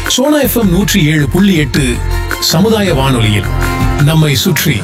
Sona FM நூற்றி ஏழு புள்ளி எட்டு சமுதாய வானொலியில் நம்மை சுற்றி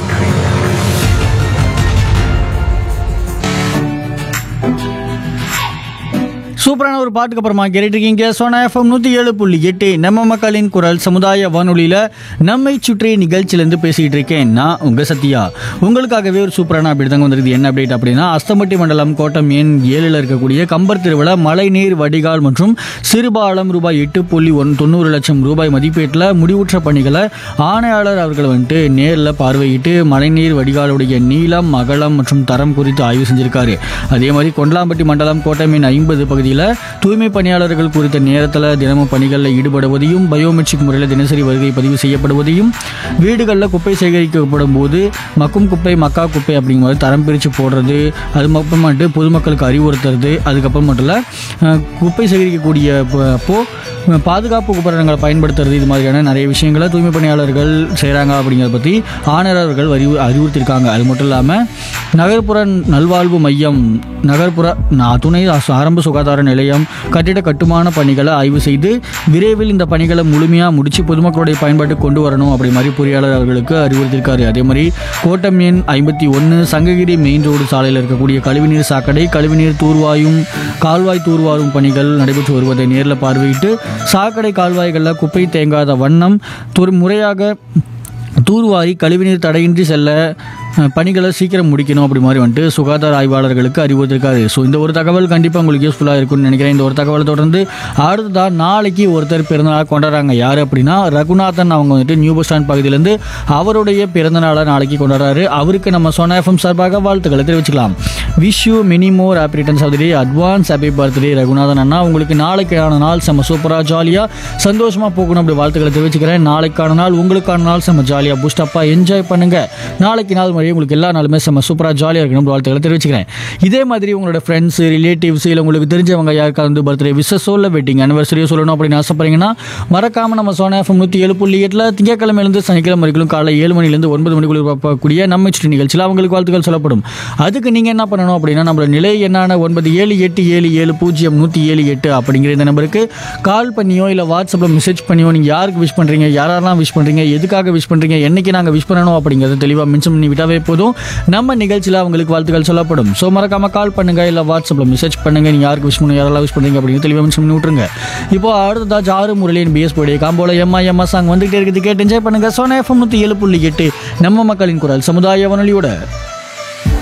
சூப்பரான ஒரு பாட்டுக்கு அப்புறமா கேட்டுட்டு இருக்கீங்க சோனா எஃப்எம் நூற்றி ஏழு புள்ளி எட்டு நம்ம மக்களின் குரல் சமுதாய வானொலியில் நம்மை சுற்றி நிகழ்ச்சியிலேருந்து பேசிகிட்டு இருக்கேன் நான் உங்கள் சத்யா உங்களுக்காகவே ஒரு சூப்பரான அப்டேட் தாங்க வந்திருக்கு என்ன அப்டேட் அப்படின்னா அஸ்தம்பட்டி மண்டலம் கோட்டம் எண் ஏழில் இருக்கக்கூடிய கம்பர் திருவிழா மழைநீர் வடிகால் மற்றும் சிறுபாலம் ரூபாய் எட்டு புள்ளி ஒன் தொண்ணூறு லட்சம் ரூபாய் மதிப்பீட்டில் முடிவுற்ற பணிகளை ஆணையாளர் அவர்கள் வந்துட்டு நேரில் பார்வையிட்டு மழைநீர் வடிகாலுடைய நீளம் அகலம் மற்றும் தரம் குறித்து ஆய்வு செஞ்சிருக்காரு அதே மாதிரி கொண்டலாம்பட்டி மண்டலம் கோட்டமின் ஐம்பது பகுதியில் தூய்மை பணியாளர்கள் குறித்த நேரத்தில் தினமும் பணிகளில் ஈடுபடுவதையும் பயோமெட்ரிக் முறையில் தினசரி வருகை பதிவு செய்யப்படுவதையும் வீடுகளில் குப்பை சேகரிக்கப்படும் போது மக்கும் குப்பை மக்கா குப்பை அப்படிங்கிற மாதிரி தரம் பிரித்து போடுறது அது மட்டும் மட்டும் பொதுமக்களுக்கு அறிவுறுத்துறது அதுக்கப்புறம் மட்டும் இல்லை அஹ், குப்பை சேகரிக்கக்கூடிய ப- அப்போ அஹ், பாதுகாப்பு உபகரணங்களை பயன்படுத்துறது இது மாதிரியான நிறைய விஷயங்களை தூய்மை பணியாளர்கள் செய்கிறாங்க அப்படிங்கிறத பற்றி ஆணையர்கள் அறிவு அறிவுறுத்தியிருக்காங்க அது மட்டும் இல்லாமல் நகர்ப்புற நல்வாழ்வு மையம் நகர்ப்புற நா- துணை ஆச- ஆரம்ப சுகாதார நிலையம் கட்டிட கட்டுமான பணிகளை ஆய்வு செய்து விரைவில் இந்த பணிகளை முழுமையாக முடிச்சு பொதுமக்களுடைய பயன்பாட்டுக்கு கொண்டு வரணும் அப்படி மாதிரி பொறியாளர் அவர்களுக்கு அறிவுறுத்தியிருக்காரு அதே மாதிரி கோட்டம் எண் ஐம்பத்தி ஒன்று சங்ககிரி மெயின் ரோடு சாலையில் இருக்கக்கூடிய கழிவுநீர் சாக்கடை கழிவுநீர் தூர்வாயும் கால்வாய் தூர்வாரும் பணிகள் நடைபெற்று வருவதை நேரில் பார்வையிட்டு சாக்கடை கால்வாய்களில் குப்பை தேங்காத வண்ணம் துர் முறையாக தூர்வாரி கழிவுநீர் தடையின்றி செல்ல அஹ், பணிகளை சீக்கிரம் முடிக்கணும் அப்படி மாதிரி வந்துட்டு சுகாதார ஆய்வாளர்களுக்கு அறிவுறுத்திருக்காரு ஸோ இந்த ஒரு தகவல் கண்டிப்பாக உங்களுக்கு யூஸ்ஃபுல்லாக இருக்கும்னு நினைக்கிறேன் இந்த ஒரு தகவலை தொடர்ந்து அடுத்ததாக நாளைக்கு ஒருத்தர் பிறந்தநாள் கொண்டாடுறாங்க யார் அப்படின்னா ரகுநாதன் அவங்க வந்துட்டு நியூ பஸ் ஸ்டாண்ட் பகுதியிலேருந்து அவருடைய பிறந்தநாளை நாளைக்கு கொண்டாடுறாரு அவருக்கு நம்ம சோனா எஃப்எம் சார்பாக வாழ்த்துக்களை தெரிவிச்சுக்கலாம் wish you many more happy returns of the day advance happy birthday Raghunathan அண்ணா உங்களுக்கு நாளைக்கான நாள் செம்ம சூப்பராக ஜாலியாக சந்தோஷமாக போகணும் அப்படி வாழ்த்துக்களை தெரிவிச்சுக்கிறேன் நாளைக்கான நாள் உங்களுக்கான நாள் செம்ம ஜாலியாக பூஸ்டப்பாக என்ஜாய் பண்ணுங்க நாளைக்கு நாள் மாதிரி உங்களுக்கு எல்லா நாளுமே செம்ம சூப்பராக ஜாலியாக இருக்கணும் அப்படி வாழ்த்துக்களை தெரிவிச்சுக்கிறேன் இதே மாதிரி உங்களோட ஃப்ரெண்ட்ஸ் ரிலேட்டிவ்ஸ் இல்லை உங்களுக்கு தெரிஞ்சவங்க யாருக்காவது வந்து பர்த்டே விசஸோ இல்லை வெட்டிங் அனிவர்சரியோ சொல்லணும் அப்படின்னு ஆசைப்படுறீங்கன்னா மறக்காம நம்ம சோனா எஃப்எம் நூற்றி ஏழு புள்ளி எட்டில் திங்கக்கிழமையிலேருந்து சனிக்கிழமை வரைக்கும் காலை ஏழு மணிலேருந்து ஒன்பது மணிக்குள்ள பார்க்கக்கூடிய நம்ம சுற்றி நிகழ்ச்சியில் அவங்களுக்கு வாழ்த்துக்கள் சொல்லப்படும் அதுக்கு நீங்கள் என்ன பண்ணணும் அப்படின்னா நம்மளோட நிலை என்னான ஒன்பது ஏழு எட்டு ஏழு ஏழு பூஜ்ஜியம் நூற்றி ஏழு எட்டு அப்படிங்கிற இந்த நம்பருக்கு கால் பண்ணியோ இல்லை வாட்ஸ்அப்பில் மெசேஜ் பண்ணியோ நீங்கள் யாருக்கு விஷ் பண்ணுறீங்க யாரெல்லாம் விஷ் பண்ணுறீங்க எதுக்காக விஷ் பண்ணுறீங்க என்னைக்கு நாங்கள் விஷ் பண்ணணும் அப்படிங்கிறத தெளிவாக மென்ஷன் பண்ணி விட்டாவே போதும் நம்ம நிகழ்ச்சியில் அவங்களுக்கு வாழ்த்துக்கள் சொல்லப்படும் ஸோ மறக்காம கால் பண்ணுங்க இல்லை வாட்ஸ்அப்பில் மெசேஜ் பண்ணுங்க நீங்கள் யாருக்கு விஷ் பண்ணணும் யாரெல்லாம் விஷ் பண்ணுறீங்க அப்படிங்கிறது தெளிவாக மென்ஷன் பண்ணி விட்ருங்க இப்போ அடுத்ததா ஜாரு முரளியின் பிஎஸ் போடைய காம்போல எம்மா எம்மா சாங் வந்துகிட்டே இருக்குது கேட்டு என்ஜாய் பண்ணுங்க சோனா எஃப்எம் நூற்றி ஏழு புள்ளி எட்டு நம்ம மக்களின் குரல் சமுதாய வானொலியோட